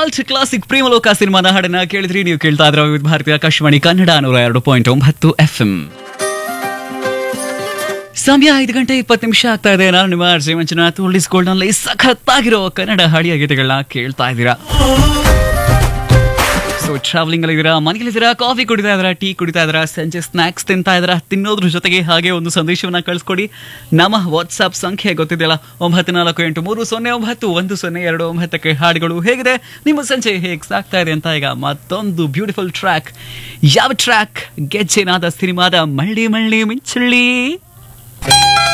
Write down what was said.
cult classic Premaloka ಸಿನಿಮಾನ ಹಾಡನ್ನ ಕೇಳಿದ್ರಿ ನೀವು ಕೇಳ್ತಾ ಇದ್ರ ವಿವಿಧ ಭಾರತೀಯ ಆಕಾಶವಾಣಿ ಕನ್ನಡ ನೂರ ಎರಡು ಪಾಯಿಂಟ್ ಒಂಬತ್ತು ಎಫ್ ಎಂ ಸಮಯ ಐದು ಗಂಟೆ ಇಪ್ಪತ್ತು ನಿಮಿಷ ಆಗ್ತಾ ಇದೆ ನಾನು ನಿಮ್ಮ ಅರ್ಜಿ ಮಂಜುನಾಥ್ ಉಳ್ಳಿಸ್ ಗೋಲ್ಡ್ನಲ್ಲಿ ಸಖತ್ತಾಗಿರೋ ಕನ್ನಡ ಹಾಡಿಯ ಗೀತೆಗಳನ್ನ ಕೇಳ್ತಾ ಇದ್ದೀರಾ ಸೊ ಟ್ರಾವೆಲಿಂಗ್ ಅಲ್ಲಿ ಇದೀರಾ ಮನೆಯಲ್ಲಿದ್ದೀರಾ ಕಾಫಿ ಕುಡಿತಾ ಇದ್ದೀರಾ ಟೀ ಕುಡಿತಾ ಇದ್ದೀರಾ ಸಂಜೆ ಸ್ನಾಕ್ಸ್ ತಿಂತಾ ಇದ್ದೀರಾ ತಿನ್ನೋದ್ರ ಜೊತೆಗೆ ಹಾಗೆ ಒಂದು ಸಂದೇಶವನ್ನ ಕಳಿಸ್ಕೊಡಿ ನಮ್ಮ ವಾಟ್ಸ್ಆಪ್ ಸಂಖ್ಯೆ ಗೊತ್ತಿದೆಯಲ್ಲ ಒಂಬತ್ತು ನಾಲ್ಕು ಎಂಟು ಮೂರು ಸೊನ್ನೆ ಒಂಬತ್ತು ಒಂದು ಸೊನ್ನೆ ಎರಡು ಒಂಬತ್ತಕ್ಕೆ ಹಾಡುಗಳು ಹೇಗಿದೆ ನಿಮ್ಮ ಸಂಜೆ ಹೇಗೆ ಸಾಗ್ತಾ ಇದೆ ಅಂತ ಈಗ ಮತ್ತೊಂದು ಬ್ಯೂಟಿಫುಲ್ ಟ್ರ್ಯಾಕ್ ಯಾವ ಟ್ರ್ಯಾಕ್ ಗೆಜ್ಜೆನಾದ ಸಿನಿಮಾದ ಮಳ್ಳಿ ಮಳ್ಳಿ ಮಿಂಚಳ್ಳಿ